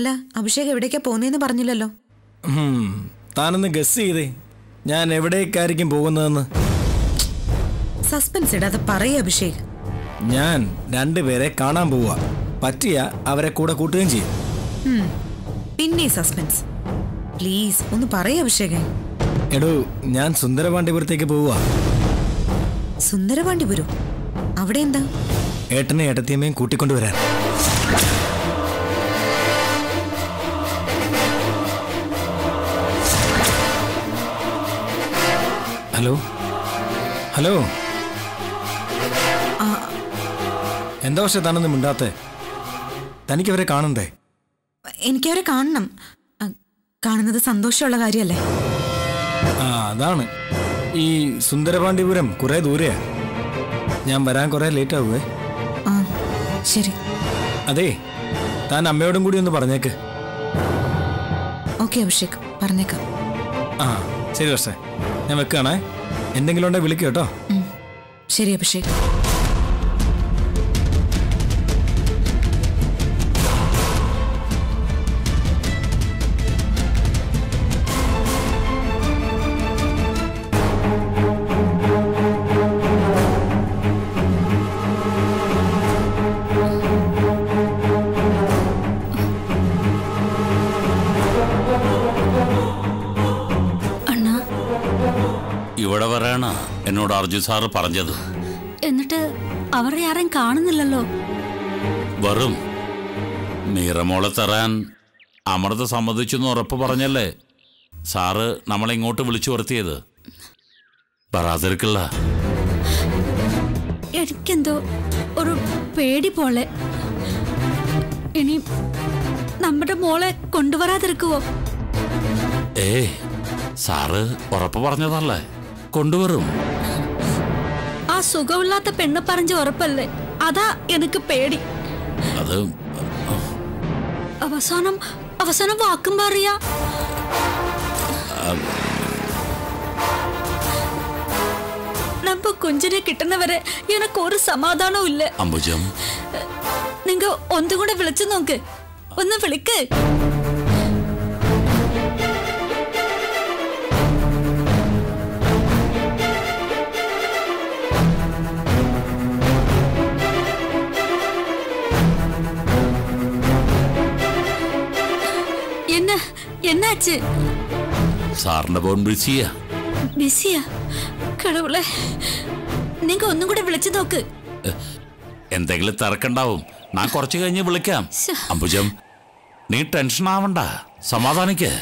അല്ല അഭിഷേക് എവിടേക്കാ പോകുന്നതെന്ന് പറഞ്ഞില്ലല്ലോ ഹും, താനൊന്ന് ഗസ് ചെയ്തേ ഞാൻ എവിടേക്കായിരിക്കും പോകുന്നതെന്ന് സസ്പെൻസ് ഇടാതെ പറയേ അഭിഷേക് ഞാൻ രണ്ടുപേരെ കാണാൻ പോവുക പറ്റിയ അവരെ കൂടെ കൂട്ടുകയും ചെയ്യും ഉം. പിന്നെ സസ്പെൻസ് പ്ലീസ് ഒന്ന് പറയേ അഭിഷേകേ എടോ ഞാൻ സുന്ദരപാണ്ഡിപുരത്തേക്ക് പോവുക സുന്ദരപാണ്ഡിപുരം അവിടെ എന്താ ഏട്ടനെ ഏട്ടത്തിയമ്മയും കൂട്ടിക്കൊണ്ടുവരാൻ ഹലോ ഹലോ എന്താ പക്ഷെ താനൊന്ന് മിണ്ടാത്തെ തനിക്കവരെ കാണണ്ടേ എനിക്കവരെ കാണണം ആ, കാണുന്നത് സന്തോഷമുള്ള കാര്യമല്ലേ ആ അതാണ് ഈ സുന്ദരപാണ്ഡിപുരം കുറെ ദൂരെയാ ഞാൻ വരാൻ കുറെ ലേറ്റ് ആവുവേ ആ ശരി അതെ താൻ അമ്മയോടും കൂടി ഒന്ന് പറഞ്ഞേക്ക് ഓക്കെ അഭിഷേക് പറഞ്ഞേക്കാം ആ ശരി പക്ഷേ ഞാൻ വെക്കുകയാണേ എന്തെങ്കിലും ഉണ്ടെങ്കിൽ വിളിക്കുക കേട്ടോ ഉം. ശരി അഭിഷേക് അണ്ണാ ഇവിടെ വരാണ് എന്നോട് അർജുൻ സാറ് പറഞ്ഞത് എന്നിട്ട് അവരെ ആരെയും കാണുന്നില്ലല്ലോ വെറും മീറമോളെ തരാൻ അമൃത സമ്മതിച്ചെന്ന് ഉറപ്പ് പറഞ്ഞല്ലേ സാറ് നമ്മളെ ഇങ്ങോട്ട് വിളിച്ചു വരുത്തിയത് വരാതിരിക്കില്ല എനിക്കെന്തോ ഒരു പേടി പോലെ ഇനി നമ്മുടെ മോളെ കൊണ്ടുവരാതിരിക്കുവോ ഏ സാറ് ഉറപ്പ് പറഞ്ഞതല്ലേ കൊണ്ടുവരും ആ സുഖമില്ലാത്ത പെണ്ണ് പറഞ്ഞ ഉറപ്പല്ലേ അതാ എനിക്ക് പേടി അത് അവസാനം അവസാനം വാക്കും പറയാ നമ്മ കുഞ്ചിനെ കിട്ടുന്നവരെ എനക്ക് ഒരു സമാധാനവും ഇല്ല അംബുജം നിങ്ങ ഒന്നും കൂടെ വിളിച്ചു നോക്ക് ഒന്ന് വിളിക്ക് என்ன என்னாச்சு സാറിന്റെ ഫോൺ വിളിച്ചിയ ബിസിയാ കടവുളെ നിങ്ങ ഒന്നും കൂടെ വിളിച്ചു നോക്ക് എന്തെങ്കിലും തിരക്കുണ്ടാവും ഞാൻ കുറച്ച് കഴിഞ്ഞ് വിളിക്കാം ശ്ശെ. അംബുജം നീ ടെൻഷൻ ആവണ്ട സമാധാനിക്ക്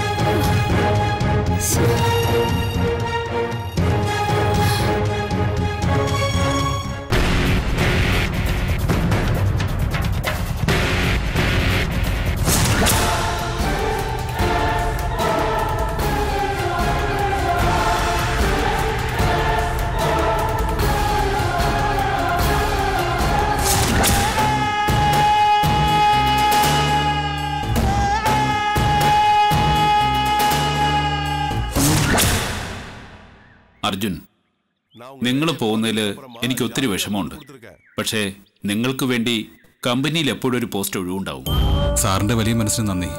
അർജുൻ നിങ്ങൾ പോകുന്നതിൽ എനിക്ക് ഒത്തിരി വിഷമമുണ്ട് പക്ഷേ നിങ്ങൾക്ക് വേണ്ടി കമ്പനിയിൽ എപ്പോഴും ഒരു പോസ്റ്റ് ഒഴിവുണ്ടാവും സാറിന്റെ വലിയ മനസ്സിന് നന്ദി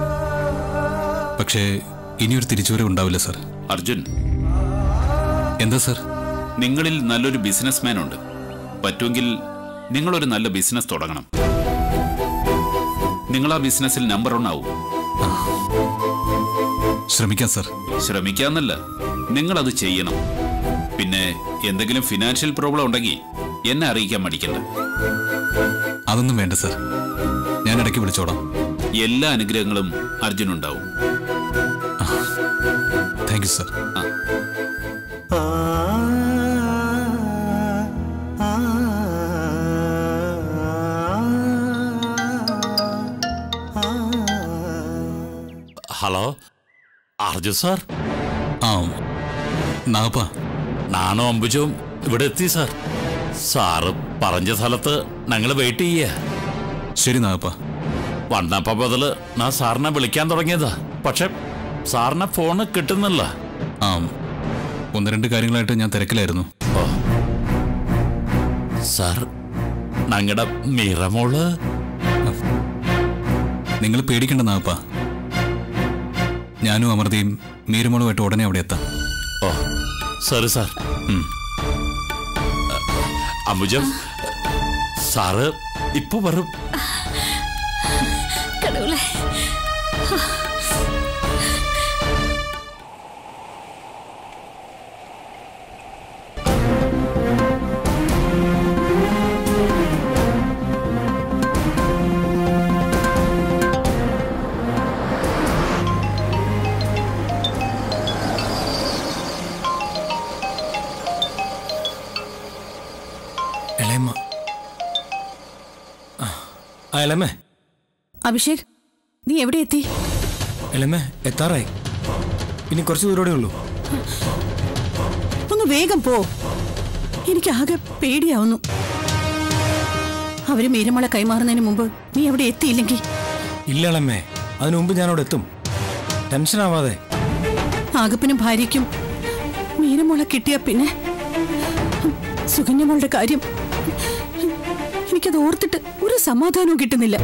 പക്ഷേ ഇനിയൊരു തിരിച്ചുവരവ് ഉണ്ടാവില്ല സാർ അർജുൻ എന്താ സാർ നിങ്ങളിൽ നല്ലൊരു ബിസിനസ്മാൻ ഉണ്ട് പറ്റുമെങ്കിൽ നിങ്ങളൊരു നല്ല ബിസിനസ് തുടങ്ങണം നിങ്ങൾ ആ ബിസിനസ്സിൽ നമ്പർ വൺ ആവും ശ്രമിക്കാം സാർ ശ്രമിക്കാന്നല്ല നിങ്ങൾ അത് ചെയ്യണം പിന്നെ എന്തെങ്കിലും ഫിനാൻഷ്യൽ പ്രോബ്ലം ഉണ്ടെങ്കിൽ എന്നെ അറിയിക്കാൻ മടിക്കണ്ട അതൊന്നും വേണ്ട സാർ ഞാൻ ഇടയ്ക്ക് വിളിച്ചോടാം എല്ലാ അനുഗ്രഹങ്ങളും അർജുനുണ്ടാവും thank you sir hello Arjun sir ആ നാഗപ്പ നാണോ അംബുജവും ഇവിടെ എത്തി സാർ സാറ് പറഞ്ഞ സ്ഥലത്ത് ഞങ്ങൾ വെയിറ്റ് ചെയ്യ ശരി നാഗപ്പ വന്നപ്പോ മുതല് ഞാൻ സാറിനെ വിളിക്കാൻ തുടങ്ങിയതാ പക്ഷെ സാറിനെ ഫോണ് കിട്ടുന്നില്ല ആ ഒന്ന് രണ്ട് കാര്യങ്ങളായിട്ട് ഞാൻ തിരക്കിലായിരുന്നു ഓ സാർ ഞങ്ങളുടെ മീറമോള് നിങ്ങൾ പേടിക്കേണ്ട നാപ്പ ഞാനും അമൃതയും മീരുമോളുമായിട്ട് ഉടനെ അവിടെ എത്താം ഓ സോറി സാർ ഉം. അംബുജം സാറ് ഇപ്പൊ വരും കടവുളെ ഇളയമ്മ ആ, ആ ഇളമേ അഭിഷേക് നീ എവിടെ എത്തി ഇളമേ എത്താറായി ഇനി കുറച്ച് ദൂരോടെ ഉള്ളൂ ഒന്ന് വേഗം പോ എനിക്ക് ആകെ പേടിയാവുന്നു അവര് മീരമള കൈമാറുന്നതിന് മുമ്പ് നീ എവിടെ എത്തിയില്ലെങ്കിൽ ഇല്ല ഇളമേ അതിനു മുമ്പ് ഞാൻ അവിടെ എത്തും ടെൻഷൻ ആവാതെ ആകപ്പിനും ഭാര്യയ്ക്കും മീരമുള കിട്ടിയ പിന്നെ സുകന്യമോളുടെ കാര്യം എനിക്കത് ഓർത്തിട്ട് ഒരു സമാധാനവും കിട്ടുന്നില്ല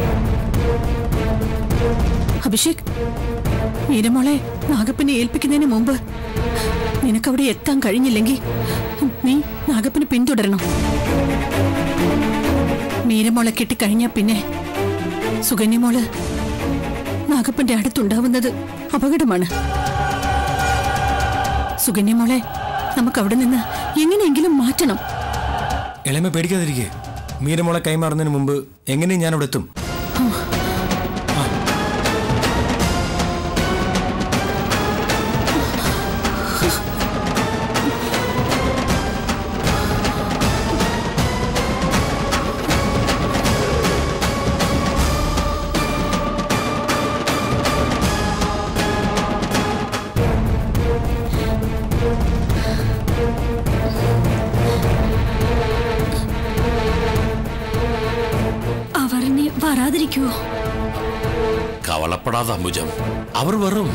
അഭിഷേക് മീരമോളെ നാഗപ്പനെ ഏൽപ്പിക്കുന്നതിന് മുമ്പ് നിനക്കവിടെ എത്താൻ കഴിഞ്ഞില്ലെങ്കിൽ നീ നാഗപ്പനെ പിന്തുടരണം മീരമോളെ കിട്ടിക്കഴിഞ്ഞാ പിന്നെ സുകന്യമോള് നാഗപ്പന്റെ അടുത്തുണ്ടാവുന്നത് അപകടമാണ് സുകന്യമോളെ നമുക്ക് അവിടെ നിന്ന് എങ്ങനെയെങ്കിലും മാറ്റണം ഇളമ പേടിക്കാതിരിക്കേ മീരമോളെ കൈമാറുന്നതിന് മുമ്പ് എങ്ങനെയും ഞാൻ അവിടെ എത്തും അവർ നീ വരാതിരിക്കുവോ കവളപ്പെടാതെ അംബുജം അവർ വരും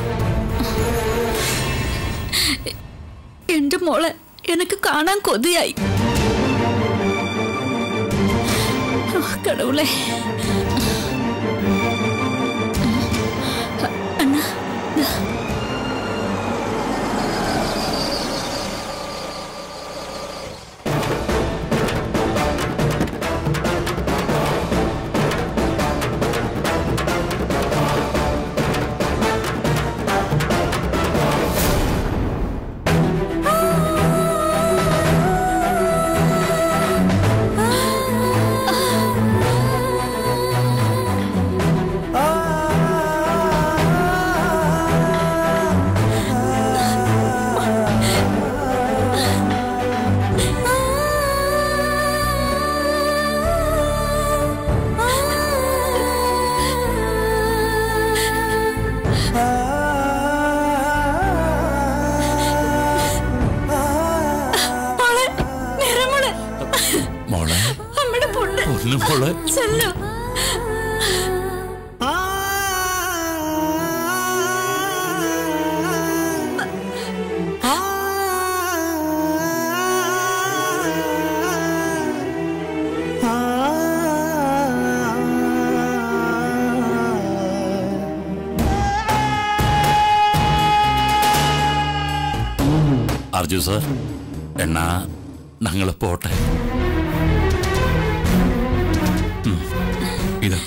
എന്റെ മോളെ എനിക്ക് കാണാൻ കൊതിയായി ആ, കടവുളെ അണ്ണാ മോളെ നിറമോളെ മോളെ അമ്മയുടെ പൊണ്ണ് ഒന്ന് മോളെ ചെല്ലോ അർജു സാർ എന്നാ ഞങ്ങൾ പോട്ടെ ഇതാ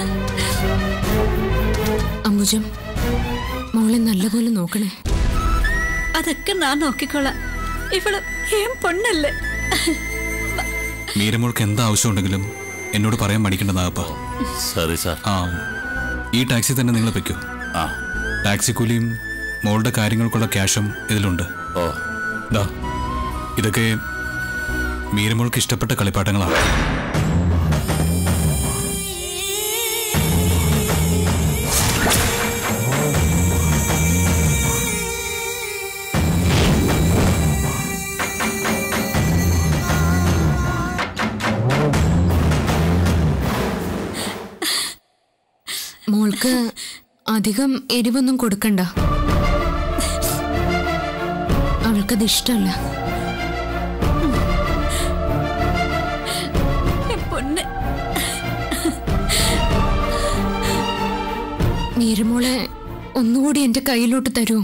അംബുജം മോളെ നല്ലപോലെ നോക്കണേ അതൊക്കെ ഞാൻ നോക്കിക്കോളാം ഇവള് ഏം പൊണ്ണല്ലേ മീരമോൾക്ക് എന്താ ആവശ്യമുണ്ടെങ്കിലും എന്നോട് പറയാൻ മടിക്കേണ്ട നാഗപ്പ സോറി സാർ ആ ഈ ടാക്സി തന്നെ നിങ്ങൾ വെക്കൂ ആ ടാക്സി കൂലിയും മോളുടെ കാര്യങ്ങൾക്കുള്ള ക്യാഷും ഇതിലുണ്ട് ഓ ദാ ഇതൊക്കെ മീരമോൾക്ക് ഇഷ്ടപ്പെട്ട കളിപ്പാട്ടങ്ങളാണ് മോൾക്ക് അധികം എരിവൊന്നും കൊടുക്കണ്ട അവൾക്കത് ഇഷ്ടമല്ല എൻ പൊണ്ണ് മീരമോളെ ഒന്നുകൂടി എന്റെ കയ്യിലോട്ട് തരുമോ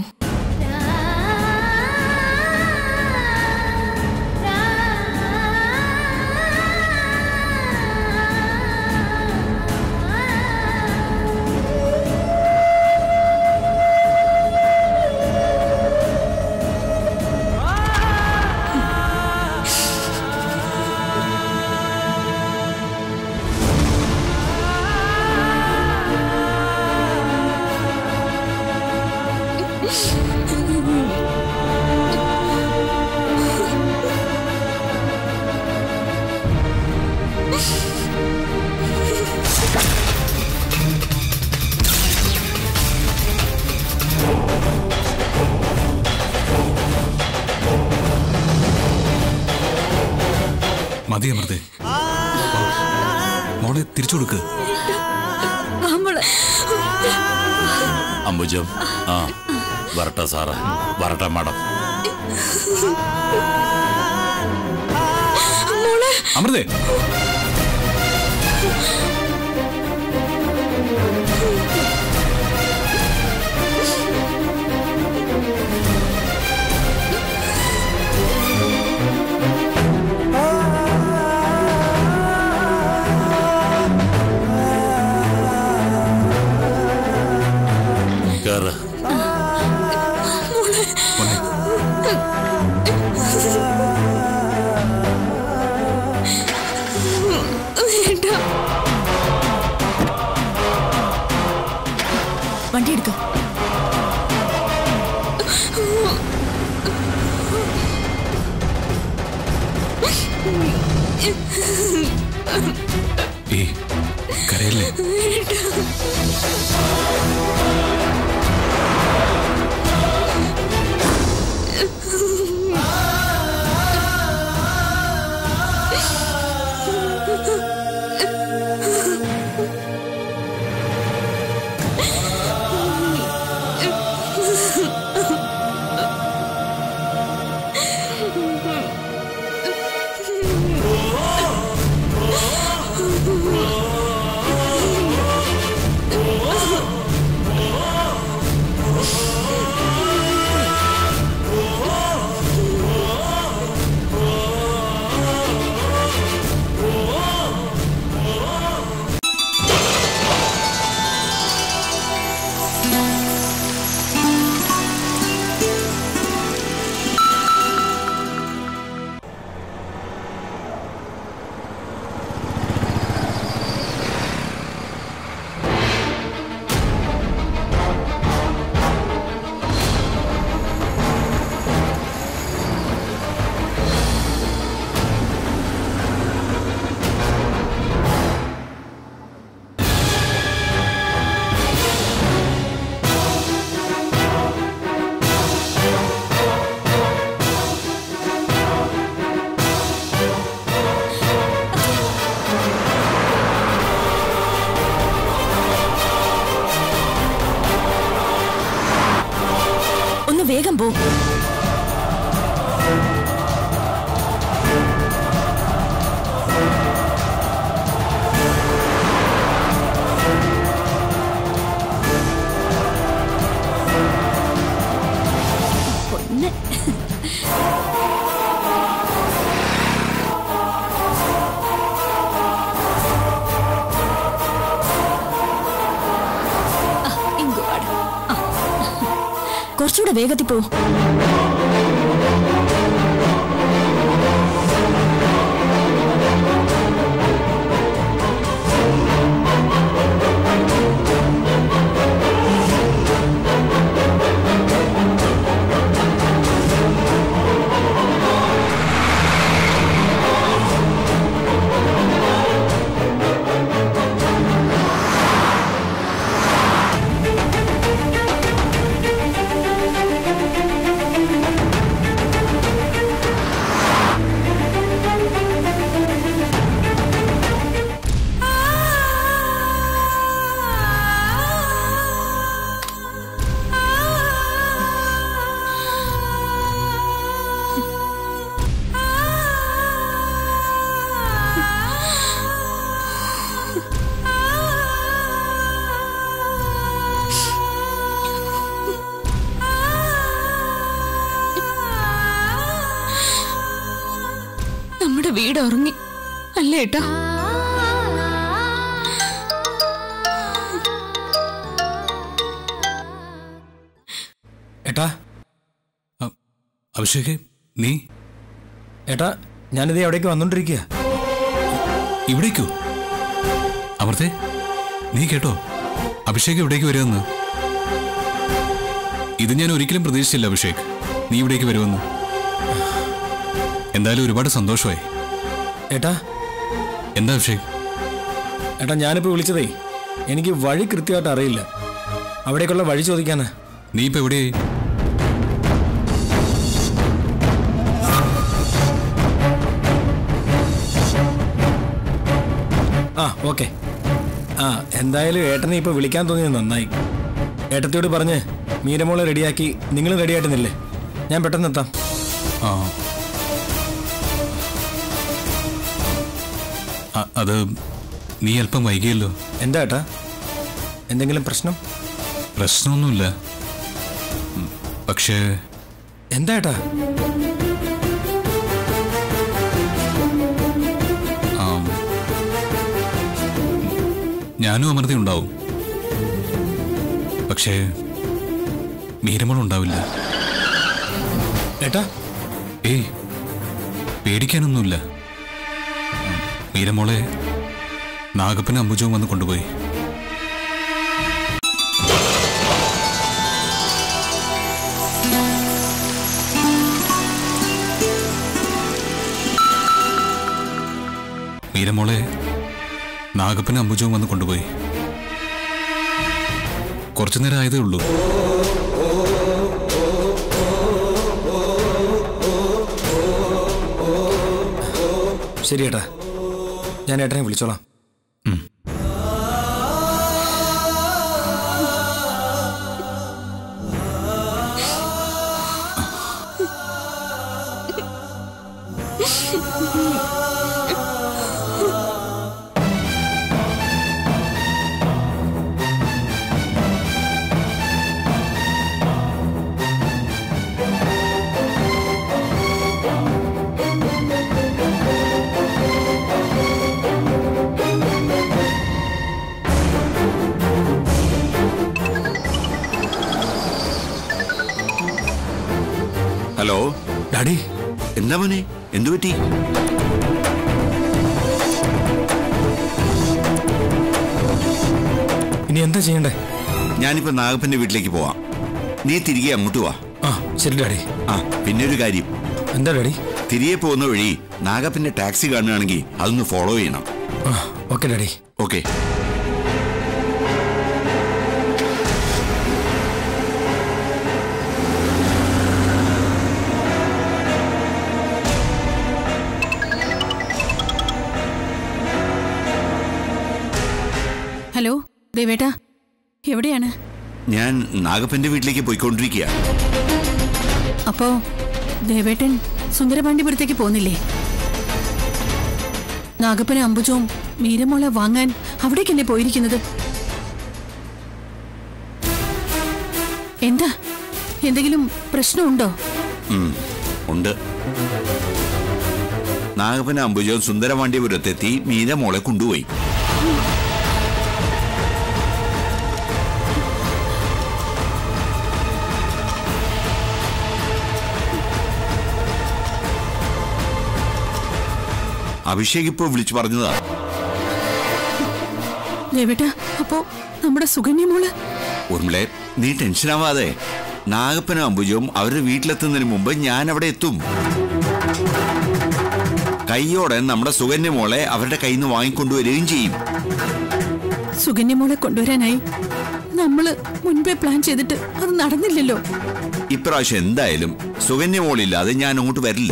മതി അമൃതേ മോളെ തിരിച്ചു കൊടുക്ക് നമ്മള് അംബുജം ആ വരട്ടെ സാറ് വരട്ടെ മാഡം അമൃതേ കേറ് വണ്ടി എടുക്ക ഏ കരയല്ലേ ഒന്ന് വേഗം പോ പൊന്ന് ആ, ഇങ്ങ് വാടാ. കുറച്ചുകൂടെ വേഗത്തിൽ പോ ആ വീട് ഉറങ്ങി അല്ലേ ഏട്ടാ ഏട്ടാ അഭിഷേക് നീ ഏട്ടാ ഞാനിത് എവിടേക്ക് വന്നോണ്ടിരിക്കുക ഇവിടേക്കോ അമർത്തേ നീ കേട്ടോ അഭിഷേക് ഇവിടേക്ക് വരുമെന്ന് ഇത് ഞാൻ ഒരിക്കലും പ്രതീക്ഷിച്ചില്ല അഭിഷേക് നീ ഇവിടേക്ക് വരുമെന്ന് എന്തായാലും ഒരുപാട് സന്തോഷമായി ഏട്ടാ എന്താ അഭിഷേക് ഏട്ടാ ഞാനിപ്പോൾ വിളിച്ചതേ എനിക്ക് വഴി കൃത്യമായിട്ട് അറിയില്ല അവിടേക്കുള്ള വഴി ചോദിക്കാനാ നീ ഇപ്പൊ എവിടെയായി ആ ഓക്കെ ആ എന്തായാലും ഏട്ടനെ ഇപ്പോൾ വിളിക്കാൻ തോന്നിയത് നന്നായി ഏട്ടത്തിയോട് പറഞ്ഞ് മീരമോളെ റെഡിയാക്കി നിങ്ങൾ റെഡിയായിട്ടുന്നില്ലേ ഞാൻ പെട്ടെന്ന് എത്താം ആ അ- അത് നീ അല്പം വൈകിയല്ലോ എന്താ ഏട്ടാ എന്തെങ്കിലും പ്രശ്നം പ്രശ്നമൊന്നുമില്ല ഉം, പക്ഷേ എന്താ ഏട്ടാ ആം, ഞാനും അമൃത ഉണ്ടാവും പക്ഷേ മീരമോൾ ഉണ്ടാവില്ല ഏട്ടാ ഏയ് പേടിക്കാനൊന്നുമില്ല ഉം, മീരമോളെ നാഗപ്പനും അമ്പുജവും വന്ന് കൊണ്ടുപോയി മീരമോളെ നാഗപ്പനും അമ്പുജവും വന്ന് കൊണ്ടുപോയി കുറച്ചു നേരം ആയതേ ഉള്ളൂ ശരി ഏട്ടാ ഞാൻ ഏട്ടനെ വിളിച്ചോളാം ഹലോ ഡാഡി എന്താ മോനെ എന്തു പറ്റി ഇനി എന്താ ചെയ്യണ്ടേ ഞാനിപ്പോ നാഗപ്പന്റെ വീട്ടിലേക്ക് പോവാം നീ തിരികെ അങ്ങോട്ട് വാ ആ ശരി ഡാഡി ആ പിന്നെ ഒരു കാര്യം എന്താ ഡാഡി തിരികെ പോകുന്ന വഴി നാഗപ്പന്റെ ടാക്സി കാണുകയാണെങ്കിൽ അതൊന്ന് ഫോളോ ചെയ്യണം ആ ഓക്കെ ഡാഡി ഓക്കെ ഹലോ ദേവേട്ടാ എവിടെയാണ് ഞാൻ നാഗപ്പന്റെ വീട്ടിലേക്ക് പോയിക്കൊണ്ടിരിക്കുക അപ്പോ ദേവേട്ടൻ സുന്ദരപാണ്ഡിപുരത്തേക്ക് പോന്നില്ലേ നാഗപ്പന അമ്പുജവും മീരമോളെ വാങ്ങാൻ അവിടേക്കല്ലേ പോയിരിക്കുന്നത് എന്താ എന്തെങ്കിലും പ്രശ്നമുണ്ടോ ഉം, ഉണ്ട് നാഗപ്പന അംബുജവും സുന്ദരപാണ്ഡ്യപുരത്തെത്തി മീര മോളെ കൊണ്ടുപോയി അഭിഷേക് ഇപ്പോൾ വിളിച്ചു പറഞ്ഞതാ ദേവേട്ടാ അപ്പോ നമ്മുടെ സുകന്യമോള് ഉർമിളെ നീ ടെൻഷനാവാതെ നാഗപ്പനും അംബുജവും അവരുടെ വീട്ടിലെത്തുന്നതിന് മുമ്പ് ഞാൻ അവിടെ എത്തും കൈയോടെ നമ്മുടെ സുകന്യ മോളെ അവരുടെ കയ്യിൽ നിന്ന് വാങ്ങിക്കൊണ്ടുവരികയും ചെയ്യും സുകന്യമോളെ കൊണ്ടുവരാനായി നമ്മള് മുൻപേ പ്ലാൻ ചെയ്തിട്ട് അത് നടന്നില്ലല്ലോ ഇപ്രാവശ്യം എന്തായാലും സുകന്യ മോളില്ലാതെ ഞാൻ അങ്ങോട്ട് വരില്ല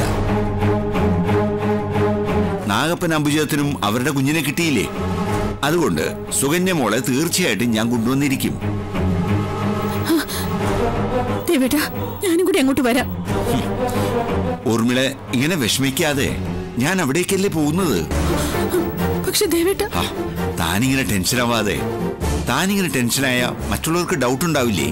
നാഗപ്പൻ അംബുജത്തിനും അവരുടെ കുഞ്ഞിനെ കിട്ടിയില്ലേ അതുകൊണ്ട് സുകന്യ മോളെ തീർച്ചയായിട്ടും ഞാൻ കൊണ്ടുവന്നിരിക്കും ദേവേട്ടാ ഞാനും കൂടി അങ്ങോട്ട് വരാം ഊർമിളെ ഇങ്ങനെ വിഷമിക്കാതെ ഞാൻ അവിടേക്കല്ലേ പോകുന്നത് പക്ഷെ ദേവേട്ടാ ആ, താനിങ്ങനെ ടെൻഷനാവാതെ താനിങ്ങനെ ടെൻഷനായ മറ്റുള്ളവർക്ക് ഡൗട്ട് ഉണ്ടാവില്ലേ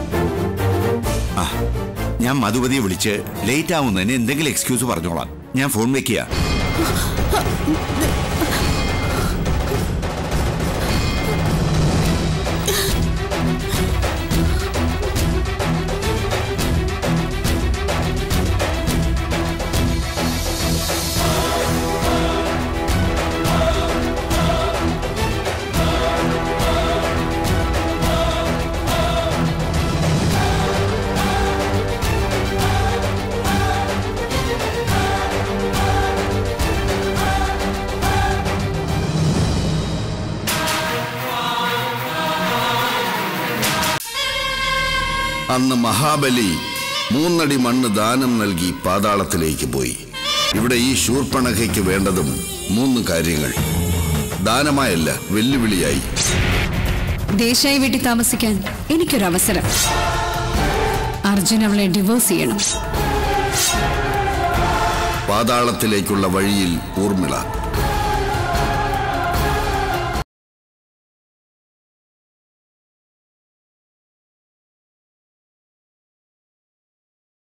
ആ ഞാൻ മധുപതിയെ വിളിച്ച് ലേറ്റ് ആവുന്നതിന് എന്തെങ്കിലും എക്സ്ക്യൂസ് പറഞ്ഞോളാം ഞാൻ ഫോൺ വെക്കുക അന്ന് മഹാബലി മൂന്നടി മണ്ണ് ദാനം നൽകി പാതാളത്തിലേക്ക് പോയി ഇവിടെ ഈ ശൂർപ്പണഖയ്ക്ക് വേണ്ടതും മൂന്ന് കാര്യങ്ങൾ ദാനമായല്ല വെല്ലുവിളിയായി ദേശായി വീട്ടിൽ താമസിക്കാൻ എനിക്കൊരു അവസരം അർജുൻ അവളെ ഡിവോഴ്സ് ചെയ്യണം പാതാളത്തിലേക്കുള്ള വഴിയിൽ ഊർമിള